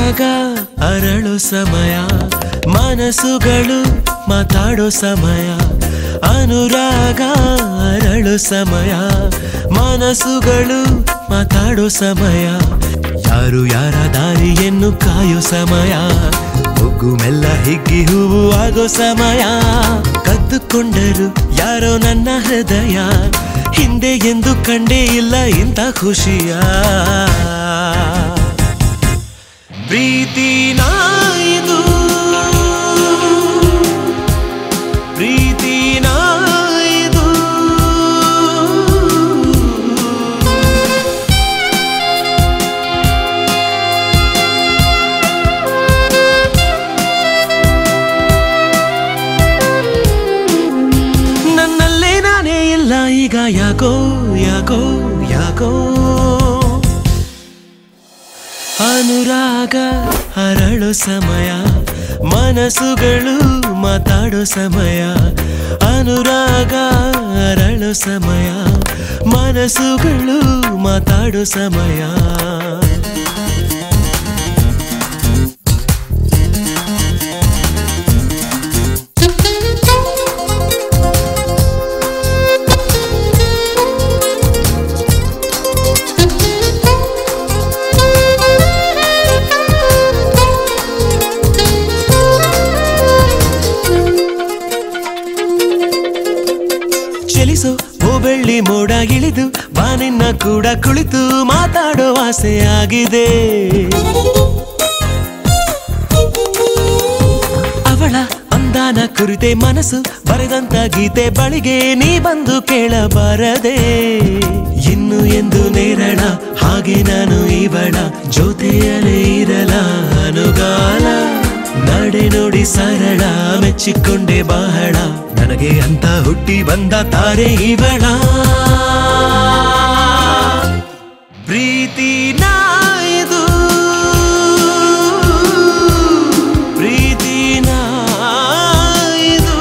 ಅನುರಾಗ ಅರಳು ಸಮಯ ಮನಸ್ಸುಗಳು ಮಾತಾಡೋ ಸಮಯ ಅನುರಾಗ ಅರಳು ಸಮಯ ಮನಸ್ಸುಗಳು ಮಾತಾಡೋ ಸಮಯ ಯಾರು ಯಾರ ದಾರಿಯನ್ನು ಕಾಯೋ ಸಮಯ ಬೊಗ್ಗು ಮೆಲ್ಲ ಹಿಗ್ಗಿ ಹೂವು ಆಗೋ ಸಮಯ ಕದ್ದುಕೊಂಡರು ಯಾರೋ ನನ್ನ ಹೃದಯ ಹಿಂದೆ ಎಂದು ಕಂಡೇ ಇಲ್ಲ ಇಂಥ ಖುಷಿಯ ಪ್ರೀತಿನ ಇದು ಪ್ರೀತಿನ ಇದು ನನ್ನಲ್ಲೇ ನಾನೇ ಇಲ್ಲ ಈಗ ಯಾಕೋ ಯಾಕೋ ಯಾಕೋ ಅನುರಾಗ ಹರಳೋ ಸಮಯ ಮನಸ್ಸುಗಳು ಮಾತಾಡೋ ಸಮಯ ಅನುರಾಗ ಹರಳೋ ಸಮಯ ಮನಸ್ಸುಗಳು ಮಾತಾಡೋ ಸಮಯ ಚಲಿಸೋ ಓ ಬೆಳ್ಳಿ ಮೋಡ ಇಳಿದು ಬಾನಿನ್ನ ಕೂಡ ಕುಳಿತು ಮಾತಾಡೋ ಆಸೆ ಆಗಿದೆ ಅವಳ ಅಂದಾನ ಕುರಿತೆ ಮನಸ್ಸು ಬರೆದಂತ ಗೀತೆ ಬಳಿಗೆ ನೀ ಬಂದು ಕೇಳಬಾರದೆ ಇನ್ನು ಎಂದು ನೇರಳ ಹಾಗೆ ನಾನು ಇವಳ ಜೊತೆಯಲೇ ಇರಲ ಅನುಗಾಲ ನಡೆ ನೋಡಿ ಸರಳ ಮೆಚ್ಚಿಕೊಂಡೆ ಬಹಳ ನನಗೆ ಅಂತ ಹುಟ್ಟಿ ಬಂದ ತಾರೆ ಇವಳ ಪ್ರೀತಿನ ಇದು ಪ್ರೀತಿನ ಇದು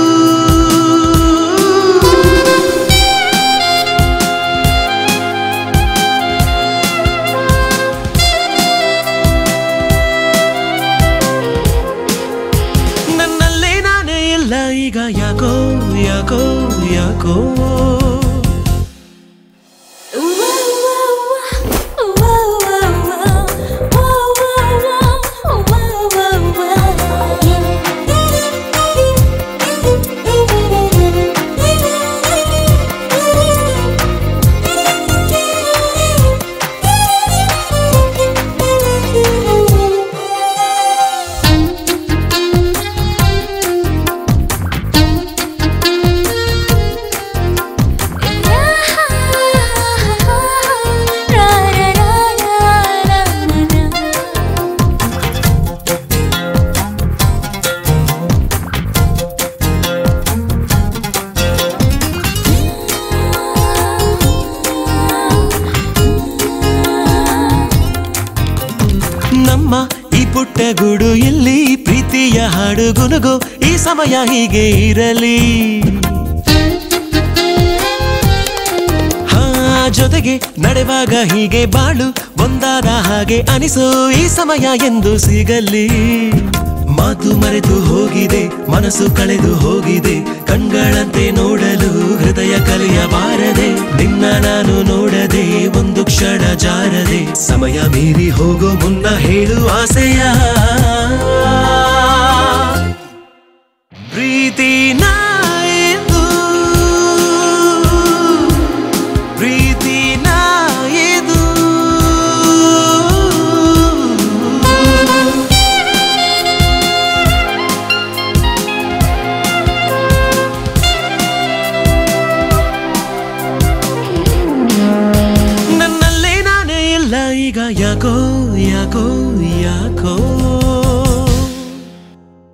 ನನ್ನಲ್ಲೇ ನಾನೇ ಇಲ್ಲ ಈಗ ಯಾಕೋ ಯಾಕೋ ಯಾಕೋ ನಮ್ಮ ಈ ಪುಟ್ಟ ಗೂಡು ಎಲ್ಲಿ ಪ್ರೀತಿಯ ಹಾಡು ಗುನುಗು ಈ ಸಮಯ ಹೀಗೆ ಇರಲಿ ಹಾ ಜೊತೆಗೆ ನಡೆವಾಗ ಹೀಗೆ ಬಾಳು ಒಂದಾದ ಹಾಗೆ ಅನಿಸೋ ಈ ಸಮಯ ಎಂದು ಸಿಗಲಿ ಮಾತು ಮರೆತು ಹೋಗಿದೆ ಮನಸ್ಸು ಕಳೆದು ಹೋಗಿದೆ ಕಣ್ಗಳಂತೆ ನೋಡಲು ಹೃದಯ ಕಲಿಯಬಾರದೆ ನಿನ್ನ ನಾನು ನೋಡದೆ ಒಂದು ಕ್ಷಣ ಜಾರದೆ ಸಮಯ ಮೀರಿ ಹೋಗೋ ಮುನ್ನ ಹೇಳು ಆಸೆಯ